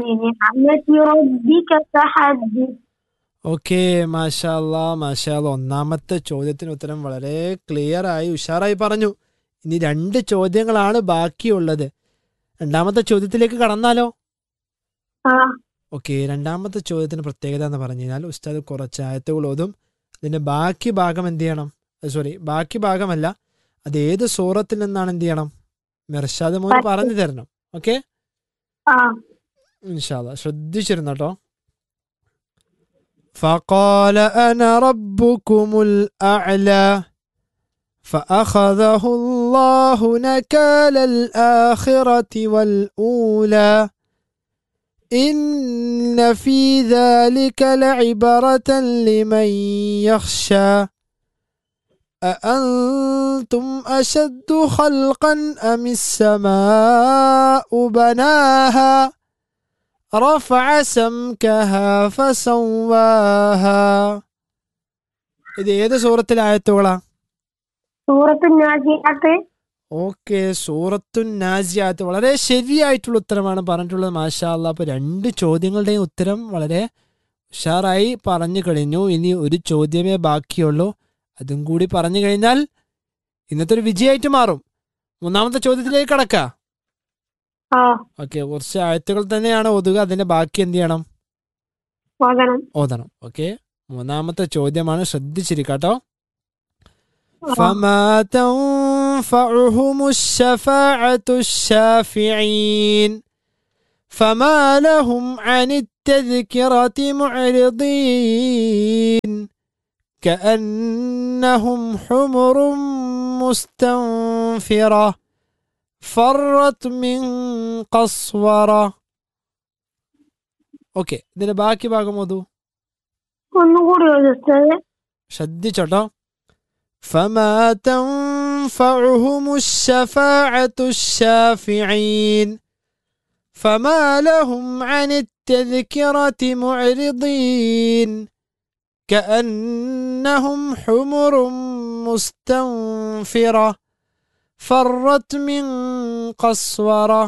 بنعمة ربك فحدث okay മാഷാല്ല മാഷാല്ല ഒന്നാമത്തെ ചോദ്യത്തിന് ഉത്തരം വളരെ ക്ലിയർ ആയി ഉഷാറായി പറഞ്ഞു ഇനി രണ്ട് ചോദ്യങ്ങളാണ് ബാക്കിയുള്ളത് രണ്ടാമത്തെ ചോദ്യത്തിലേക്ക് കടന്നാലോ آه ഓക്കെ രണ്ടാമത്തെ ചോദ്യത്തിന് പ്രത്യേകത എന്ന് പറഞ്ഞു കഴിഞ്ഞാൽ ഉസ്താദ് കുറച്ച് ആയത്തുകൾ ഓതും അതിന്റെ ബാക്കി ഭാഗം എന്ത് ചെയ്യണം സോറി ബാക്കി ഭാഗമല്ല അത് ഏത് സൂറത്തിൽ നിന്നാണ് എന്ത് ചെയ്യണം മിർഷാദ് മോന് പത്ത്. പറഞ്ഞു തരണം ഓക്കെ آه ഇൻഷാല്ല ശ്രദ്ധിച്ചിരുന്നു കേട്ടോ فقال أنا ربكم الأعلى فأخذه الله نكال الآخرة والأولى إن في ذلك لعبرة لمن يخشى أأنتم أشد خلقا أم السماء بناها رفع سمكها فسواها ഇത് ഏത് സൂറത്തിലെ ആയത്തുകളാ سورة النازعات ഓക്കെ സൂറത്തു നാസിയാത്ത് വളരെ ശരിയായിട്ടുള്ള ഉത്തരമാണ് പറഞ്ഞിട്ടുള്ളത് മാഷാ അല്ലാ അപ്പൊ രണ്ട് ചോദ്യങ്ങളുടെയും ഉത്തരം വളരെ ഉഷാറായി പറഞ്ഞു കഴിഞ്ഞു ഇനി ഒരു ചോദ്യമേ ബാക്കിയുള്ളൂ അതും കൂടി പറഞ്ഞു കഴിഞ്ഞാൽ ഇന്നത്തെ ഒരു വിജയമായിട്ട് മാറും മൂന്നാമത്തെ ചോദ്യത്തിലേക്ക് കടക്കാം آه ഓക്കെ കുറച്ച് ആയത്തുകൾ തന്നെയാണ് ഒതുക അതിന്റെ ബാക്കി എന്ത് ചെയ്യണം وغنم ഓതണം ഓക്കെ മൂന്നാമത്തെ ചോദ്യമാണ് ശ്രദ്ധിച്ചിരിക്കാട്ടോ فما تنفعهم الشفاعة الشافعين فما لهم عن التذكرة معرضين كأنهم حمر مستنفرة فرت من قصورة ഓക്കെ ഇതിന്റെ ബാക്കി ഭാഗം ഓതൂ ഒന്നുകൂടി ഉസ്താദ് ശ്രദ്ധിച്ചോട്ടോ فما تنفعهم الشفاعة الشافعين فما لهم عن التذكرة معرضين كأنهم حمر مستنفرة فرت من قسورة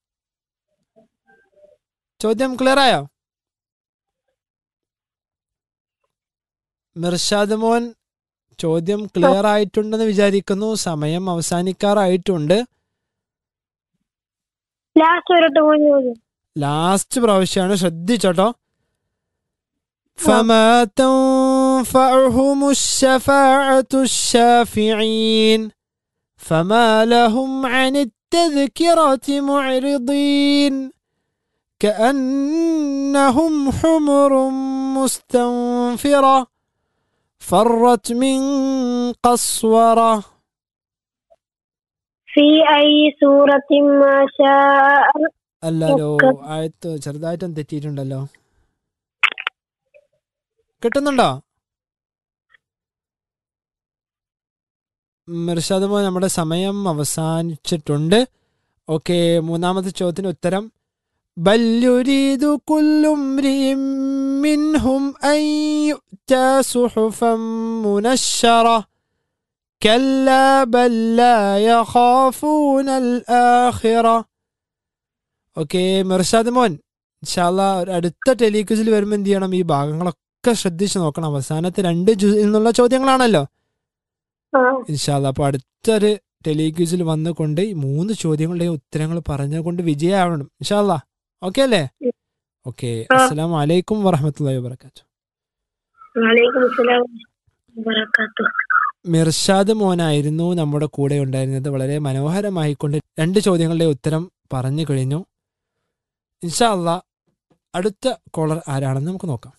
ചോദ്യം ക്ലിയർ ആയോ മിർഷാദ് മോൻ ചോദ്യം ക്ലിയർ ആയിട്ടുണ്ടെന്ന് വിചാരിക്കുന്നു സമയം അവസാനിക്കാറായിട്ടുണ്ട് ലാസ്റ്റ് വരട്ടെ പോയി ചോദ്യം ലാസ്റ്റ് പ്രാവശ്യമാണ് ശ്രദ്ധിച്ചോട്ടോ فما تنفعهم الشفاعة الشافعين فما لهم عن التذكرة معرضين كأنهم حمر مستنفرة فرت من قسورة في أي سورة ما شاء അല്ലല്ലോ ഒക്കെ. ആയത്ത് ചെറുതായിട്ടും തെറ്റിയിട്ടുണ്ടല്ലോ കിട്ടുന്നുണ്ടോ മിർഷാദ് മോൻ നമ്മുടെ സമയം അവസാനിച്ചിട്ടുണ്ട് ഓക്കെ മൂന്നാമത്തെ ചോദ്യത്തിന് ഉത്തരം بل يريد كل امرئ منهم أن يؤتى صحفا منشرة كلا بل لا يخافون الآخرة ഓക്കെ മിർഷാദ് മോൻ ഇൻഷാല്ല ഒരു അടുത്ത ടെലിക്യൂസിൽ വരുമ്പോൾ എന്ത് ചെയ്യണം ഈ ഭാഗങ്ങളൊക്കെ ശ്രദ്ധിച്ച് നോക്കണം അവസാനത്തെ രണ്ട് ജു- എന്നുള്ള ചോദ്യങ്ങളാണല്ലോ آه. ഇൻഷാല്ല അപ്പോൾ അടുത്തൊരു ടെലിക്യൂസിൽ വന്നുകൊണ്ട് ഈ മൂന്ന് ചോദ്യങ്ങളുടെയും ഉത്തരങ്ങൾ പറഞ്ഞുകൊണ്ട് വിജയമാവണം ഇൻഷാല്ല ഓക്കെ അല്ലേ ഓക്കെ ആ. അസ്സലാം വലൈക്കും വറഹമത്തല്ലാ വാബർക്കാത്തു وعليكم السلام وبركاته മിർഷാദ് മോനായിരുന്നു നമ്മുടെ കൂടെ ഉണ്ടായിരുന്നത് വളരെ മനോഹരമായിക്കൊണ്ട് രണ്ട് ചോദ്യങ്ങളുടെ ഉത്തരം പറഞ്ഞു കഴിഞ്ഞു ഇൻഷാ അല്ലാ അടുത്ത കോളർ ആരാണെന്ന് നമുക്ക് നോക്കാം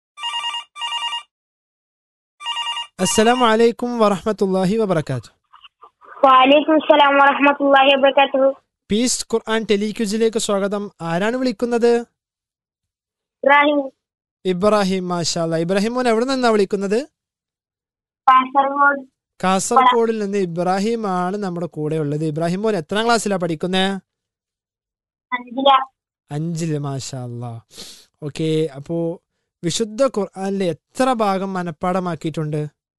അസ്സലാം വലൈക്കും വറഹമത്തല്ലാഹി വബർക്കാത്തു وعليكم السلام ورحمة الله وبركاته പീസ് ഖുർആൻ ടെലിക്യൂസിലേക്ക് സ്വാഗതം ആരാണ് വിളിക്കുന്നത് إبراهيم ഇബ്രാഹിം മാഷാല്ല ഇബ്രാഹിം മോൻ എവിടെ നിന്നാണ് വിളിക്കുന്നത് കാസർഗോഡ് കാസർഗോഡിൽ നിന്ന് ഇബ്രാഹിം ആണ് നമ്മുടെ കൂടെ ഉള്ളത് ഇബ്രാഹിം മോൻ എത്രാം ക്ലാസ്സിലാണ് പഠിക്കുന്നത് അഞ്ചില അഞ്ചില് മാഷാല്ല ഓക്കെ അപ്പോ വിശുദ്ധ ഖുർആനിലെ എത്ര ഭാഗം മനഃപ്പാടമാക്കിയിട്ടുണ്ട്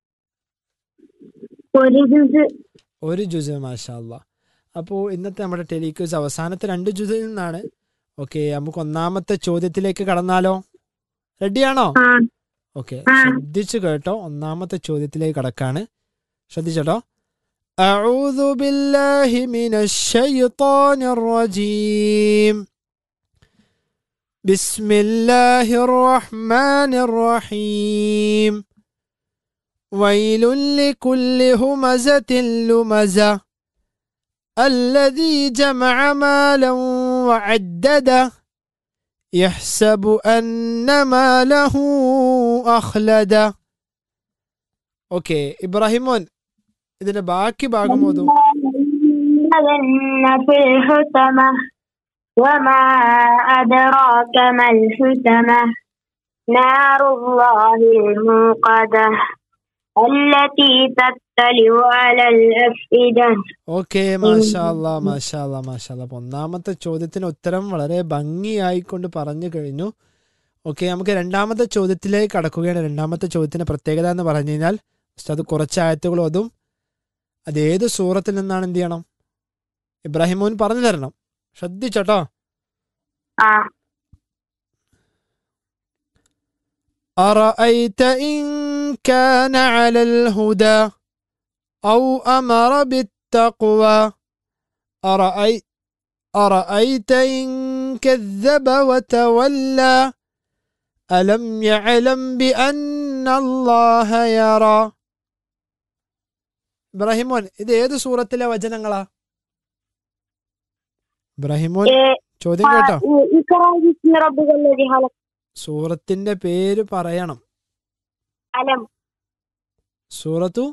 ഒരു ജ്യൂസ് ഒരു ജുസ് മാഷാല്ല അപ്പോൾ ഇന്നത്തെ നമ്മുടെ ടെലിക്യൂസ് അവസാനത്തെ രണ്ട് ജുസിൽ നിന്നാണ് ഓക്കെ നമുക്ക് ഒന്നാമത്തെ ചോദ്യത്തിലേക്ക് കടന്നാലോ റെഡിയാണോ ആ ഓക്കെ ആ. ശ്രദ്ധിച്ചു കേട്ടോ ഒന്നാമത്തെ ചോദ്യത്തിലേക്ക് കടക്കാണ് ശ്രദ്ധിച്ചോട്ടോ أعوذ بالله من الشيطان الرجيم بسم الله الرحمن الرحيم ويل لكل همزة لمزة الذي جمع مالا وعدده يحسب أن ماله أخلده ഓക്കെ ഇബ്രാഹിമോൻ ഇതിന്റെ ബാക്കി ഭാഗം ഓതും أذن في الحسمة وما أدراك ما الحسمة نار الله الموقدة التي تطلع على الأفئدة ഓക്കെ മാഷാല്ല മാഷാല്ല മാഷാല്ല അപ്പൊ ഒന്നാമത്തെ ചോദ്യത്തിന് ഉത്തരം വളരെ ഭംഗിയായിക്കൊണ്ട് പറഞ്ഞു കഴിഞ്ഞു ഓക്കെ നമുക്ക് രണ്ടാമത്തെ ചോദ്യത്തിലേക്ക് കടക്കുകയാണ് രണ്ടാമത്തെ ചോദ്യത്തിന്റെ പ്രത്യേകത എന്ന് പറഞ്ഞു കഴിഞ്ഞാൽ ഉസ്താദ് കുറച്ച് ആയത്തുകൾ ഓതും അത് ഏത് സൂറത്തിൽ നിന്നാണ് എന്ത് ചെയ്യണം ഇബ്രാഹിം മോൻ പറഞ്ഞു തരണം ശ്രദ്ധിച്ചോട്ടോ آه. أرأيت إن كان على الهدى أو أمر بالتقوى أرأي أرأيت إن كذب وتولى ألم يعلم بأن الله يرى ഇബ്രാഹിമോൻ ഇത് ഏത് സൂറത്തിലെ വചനങ്ങളാ ഇബ്രാഹിമോൻ إيه، ചോദ്യം കേട്ടോ آه، اقرأ باسم ربك الذي خلق സൂറത്തിന്റെ പേര് പറയണം قلم സൂറത്തു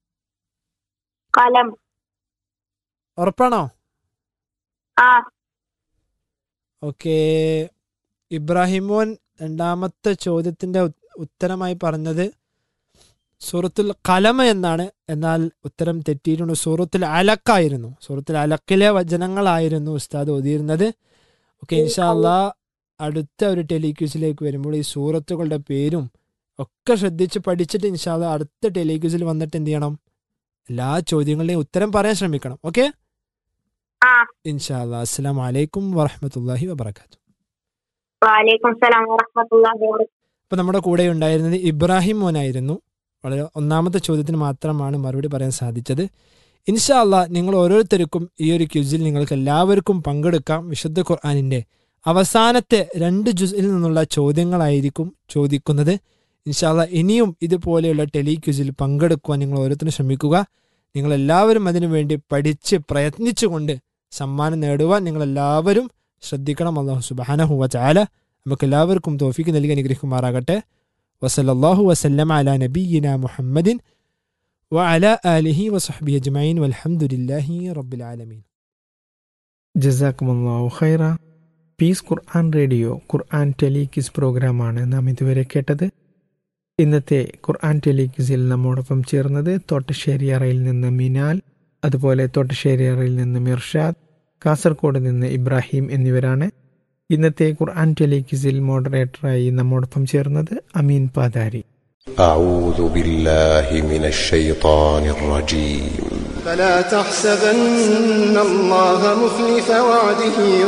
قلم ഉറപ്പാണോ آه ഓക്കെ ഇബ്രാഹിമോൻ രണ്ടാമത്തെ ചോദ്യത്തിന്റെ ഉ- ഉത്തരമായി പറഞ്ഞത് സൂറത്തുൽ കലമ എന്നാണ് എന്നാൽ ഉത്തരം തെറ്റിയിട്ടുണ്ട് സൂറത്തുൽ അലക്കായിരുന്നു സൂറത്തുൽ അലക്കിലെ വചനങ്ങളായിരുന്നു ഉസ്താദ് ഓതിയിരുന്നത് ഓക്കെ ഇൻഷാല്ല അടുത്ത ഒരു ടെലിക്യൂസിലേക്ക് വരുമ്പോൾ ഈ സൂറത്തുകളുടെ പേരും ഒക്കെ ശ്രദ്ധിച്ച് പഠിച്ചിട്ട് ഇൻഷാല്ല അടുത്ത ടെലിക്യൂസിൽ വന്നിട്ട് എന്ത് ചെയ്യണം എല്ലാ ചോദ്യങ്ങളുടെയും ഉത്തരം പറയാൻ ശ്രമിക്കണം ഓക്കെ آه ഇൻഷാല്ല അസ്സാം വലൈക്കും വറഹമത്തല്ലാഹി വബർക്കാത്തു وعليكم السلام ورحمة الله وبركاته അപ്പോൾ നമ്മുടെ കൂടെ ഉണ്ടായിരുന്നത് ഇബ്രാഹിം മോനായിരുന്നു വളരെ ഒന്നാമത്തെ ചോദ്യത്തിന് മാത്രമാണ് മറുപടി പറയാൻ സാധിച്ചത് ഇൻഷാ അല്ലാ നിങ്ങൾ ഓരോരുത്തർക്കും ഈ ഒരു ക്യൂസിൽ നിങ്ങൾക്ക് എല്ലാവർക്കും പങ്കെടുക്കാം വിശുദ്ധ ഖുർആാനിൻ്റെ അവസാനത്തെ രണ്ട് ജുസിൽ നിന്നുള്ള ചോദ്യങ്ങളായിരിക്കും ചോദിക്കുന്നത് ഇൻഷാല്ല ഇനിയും ഇതുപോലെയുള്ള ടെലി ക്യൂസിൽ പങ്കെടുക്കുവാൻ നിങ്ങൾ ഓരോരുത്തരും ശ്രമിക്കുക നിങ്ങൾ എല്ലാവരും അതിനു വേണ്ടി പഠിച്ച് പ്രയത്നിച്ചുകൊണ്ട് സമ്മാനം നേടുവാൻ നിങ്ങൾ എല്ലാവരും ശ്രദ്ധിക്കണം അള്ളാഹു സുബാനഹുവ ചാല നമുക്ക് എല്ലാവർക്കും തോഫിക്ക് നൽകി അനുഗ്രഹിക്കുമാറാകട്ടെ വസലല്ലാഹു വസല്ലം അല നബീന മുഹമ്മദിൻ وعلى آله وصحبه أجمعين والحمد لله رب العالمين ജസാക്കുമല്ലാഹു ഖൈറ പീസ് ഖുർആൻ റേഡിയോ ഖുർആൻ ടെലികിസ് പ്രോഗ്രാമാണ് നാം ഇതുവരെ കേട്ടത് ഇന്നത്തെ ഖുർആൻ ടെലികിസിൽ നമ്മോടൊപ്പം ചേർന്നത് തോട്ടശ്ശേരിയറയിൽ നിന്ന് മിനാൽ അതുപോലെ തോട്ടശ്ശേരിയറയിൽ നിന്ന് മിർഷാദ് കാസർഗോഡ് നിന്ന് ഇബ്രാഹിം എന്നിവരാണ് ഇന്നത്തെ ഖുർആൻ ടെലികിസിൽ മോഡറേറ്ററായി നമ്മോടൊപ്പം ചേർന്നത് അമീൻ പാതാരി أعوذ بالله من الشيطان الرجيم فلا تحسبن الله مخلف وعده